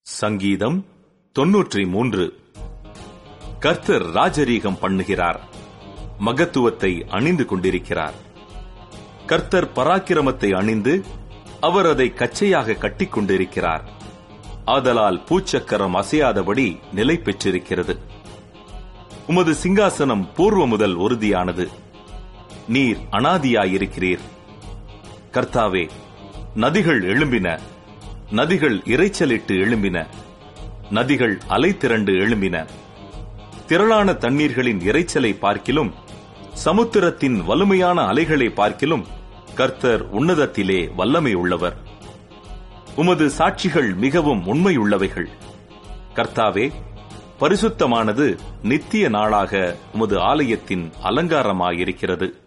சங்கீதம் தொன்னூற்றி மூன்று கர்த்தர் ராஜரீகம் பண்ணுகிறார் மகத்துவத்தை அணிந்து கொண்டிருக்கிறார் கர்த்தர் பராக்கிரமத்தை அணிந்து அவர் அதை கச்சையாக கட்டிக் கொண்டிருக்கிறார் ஆதலால் பூச்சக்கரம் அசையாதபடி நிலை பெற்றிருக்கிறது உமது சிங்காசனம் பூர்வ முதல் உறுதியானது நீர் அனாதியாயிருக்கிறீர் கர்த்தாவே நதிகள் எழும்பின நதிகள் இரைச்சலிட்டு எழும்பின நதிகள் அலை திரண்டு எழும்பின திரளான தண்ணீர்களின் இரைச்சலை பார்க்கிலும் சமுத்திரத்தின் வலிமையான அலைகளை பார்க்கிலும் கர்த்தர் உன்னதத்திலே வல்லமை உள்ளவர் உமது சாட்சிகள் மிகவும் உண்மையுள்ளவைகள் கர்த்தாவே பரிசுத்தமானது நித்திய நாளாக உமது ஆலயத்தின் அலங்காரமாயிருக்கிறது